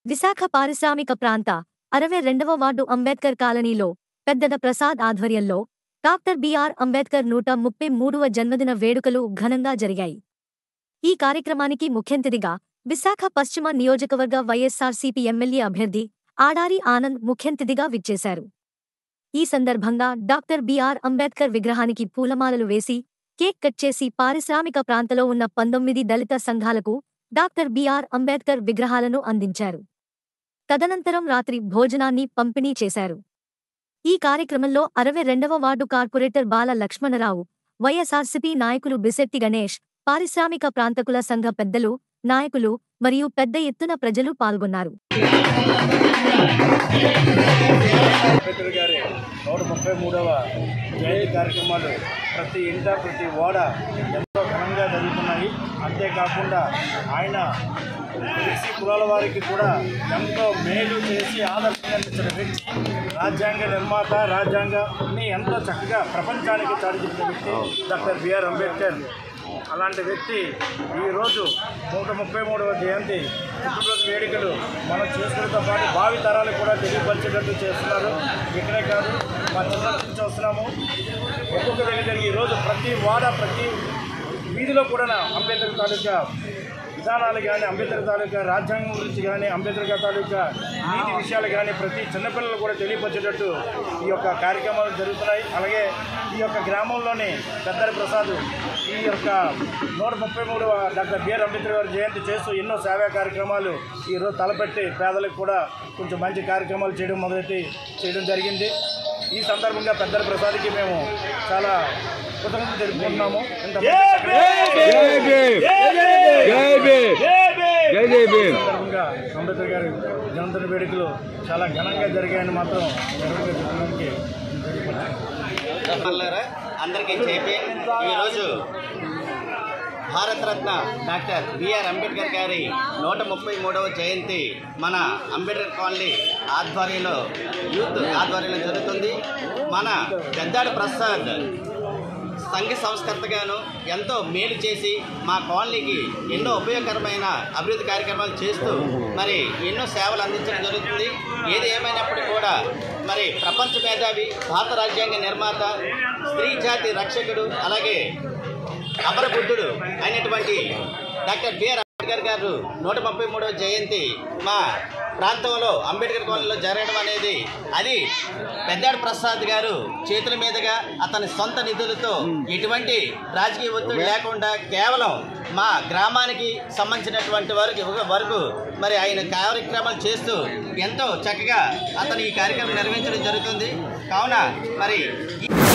విశాఖ పారిశ్రామిక ప్రాంత అరవై రెండవ వార్డు అంబేద్కర్ కాలనీలో పెద్దద ప్రసాద్ ఆధ్వర్యంలో డాక్టర్ బిఆర్ అంబేద్కర్ నూట ముప్పై మూడవ జన్మదిన వేడుకలు ఘనంగా జరిగాయి ఈ కార్యక్రమానికి ముఖ్యంతిథిగా విశాఖ పశ్చిమ నియోజకవర్గ వైఎస్సార్సీపీ ఎమ్మెల్యే అభ్యర్థి ఆడారి ఆనంద్ ముఖ్యంతిథిగా విచ్చేశారు ఈ సందర్భంగా డాక్టర్ బిఆర్ అంబేద్కర్ విగ్రహానికి పూలమాలలు వేసి కేక్ కట్ చేసి పారిశ్రామిక ప్రాంతంలో ఉన్న పంతొమ్మిది దళిత సంఘాలకు డాక్టర్ బిఆర్ అంబేద్కర్ విగ్రహాలను అందించారు తదనంతరం రాత్రి భోజనాన్ని పంపిణీ చేశారు ఈ కార్యక్రమంలో అరవై రెండవ వార్డు కార్పొరేటర్ బాల లక్ష్మణరావు వైఎస్ఆర్సీపీ నాయకులు బిశెట్టి గణేష్ పారిశ్రామిక ప్రాంతకుల సంఘ పెద్దలు నాయకులు మరియు పెద్ద ఎత్తున ప్రజలు పాల్గొన్నారు అంబేద్కర్ గారి నూట ముప్పై మూడవ జయంతి కార్యక్రమాలు ప్రతి ఇంట ప్రతి ఓడ ఎంతో ఘనంగా జరుగుతున్నాయి అంతేకాకుండా ఆయన బీసీ కులాల వారికి కూడా ఎంతో మేలు చేసి ఆదర్శంగా నిలిచిన వ్యక్తి రాజ్యాంగ నిర్మాత రాజ్యాంగాన్ని ఎంతో చక్కగా ప్రపంచానికి చాటి చెప్పిన వ్యక్తి డాక్టర్ బిఆర్ అంబేద్కర్ అలాంటి వ్యక్తి ఈరోజు నూట ముప్పై మూడవ జయంతి పుట్టినరోజు వేడుకలు మనం చేసుకోవడంతో పాటు భావి తరాలకు కూడా తెలియపరిచేటట్టు చేస్తున్నారు ఇక్కడే కాదు మా చిన్నప్పటి నుంచి వస్తున్నాము ఒక్కొక్క దగ్గర జరిగి ఈరోజు ప్రతి వాడ ప్రతి వీధిలో కూడా అంబేద్కర్ తాలూకా విధానాలు కానీ అంబేద్కర్ తాలూకా రాజ్యాంగం గురించి కానీ అంబేద్కర్ తాలూకా నీతి విషయాలు కానీ ప్రతి చిన్నపిల్లలు కూడా తెలియపరిచేటట్టు ఈ యొక్క కార్యక్రమాలు జరుగుతున్నాయి అలాగే ఈ యొక్క గ్రామంలోని పెద్దరి ప్రసాద్ ఈ యొక్క నూట ముప్పై మూడవ డాక్టర్ బిఆర్ అంబేద్కర్ గారి జయంతి చేస్తూ ఎన్నో సేవా కార్యక్రమాలు ఈరోజు తలపెట్టి పేదలకు కూడా కొంచెం మంచి కార్యక్రమాలు చేయడం మొదలెట్టి చేయడం జరిగింది ఈ సందర్భంగా పెద్దల ప్రసాద్కి మేము చాలా కృతజ్ఞతలు తెలుపుకుంటున్నాము సందర్భంగా అంబేద్కర్ గారి జనంతర వేడుకలు చాలా ఘనంగా జరిగాయని మాత్రం గర్వంగా చెప్పడానికి తెలియపరుచుకుంటున్నాను. మల్లారా అందరికీ చెప్పి ఈరోజు భారతరత్న డాక్టర్ బిఆర్ అంబేద్కర్ గారి నూట ముప్పై మూడవ జయంతి మన అంబేద్కర్ కాలనీ ఆధ్వర్యంలో యూత్ ఆధ్వర్యంలో జరుగుతుంది మన పెద్దాడు ప్రసాద్ సంఘ సంస్కర్తగాను ఎంతో మేలు చేసి మా కాలనీకి ఎన్నో ఉపయోగకరమైన అభివృద్ధి కార్యక్రమాలు చేస్తూ మరి ఎన్నో సేవలు అందించడం జరుగుతుంది ఏది ఏమైనప్పటికీ కూడా మరి ప్రపంచ మేధావి భారత రాజ్యాంగ నిర్మాత స్త్రీ జాతి రక్షకుడు అలాగే అపర బుద్ధుడు అయినటువంటి డాక్టర్ బిఆర్ అంబేద్కర్ గారు నూట ముప్పై మూడవ జయంతి మా ప్రాంతంలో అంబేద్కర్ కాలనీలో జరగడం అనేది అది పెద్దాడు ప్రసాద్ గారు చేతుల మీదుగా అతని సొంత నిధులతో ఎటువంటి రాజకీయ ఒత్తిడి లేకుండా కేవలం మా గ్రామానికి సంబంధించినటువంటి వరకు వరకు మరి ఆయన కార్యక్రమాలు చేస్తూ ఎంతో చక్కగా అతను ఈ కార్యక్రమం నిర్వహించడం జరుగుతుంది కావున మరి ఈ-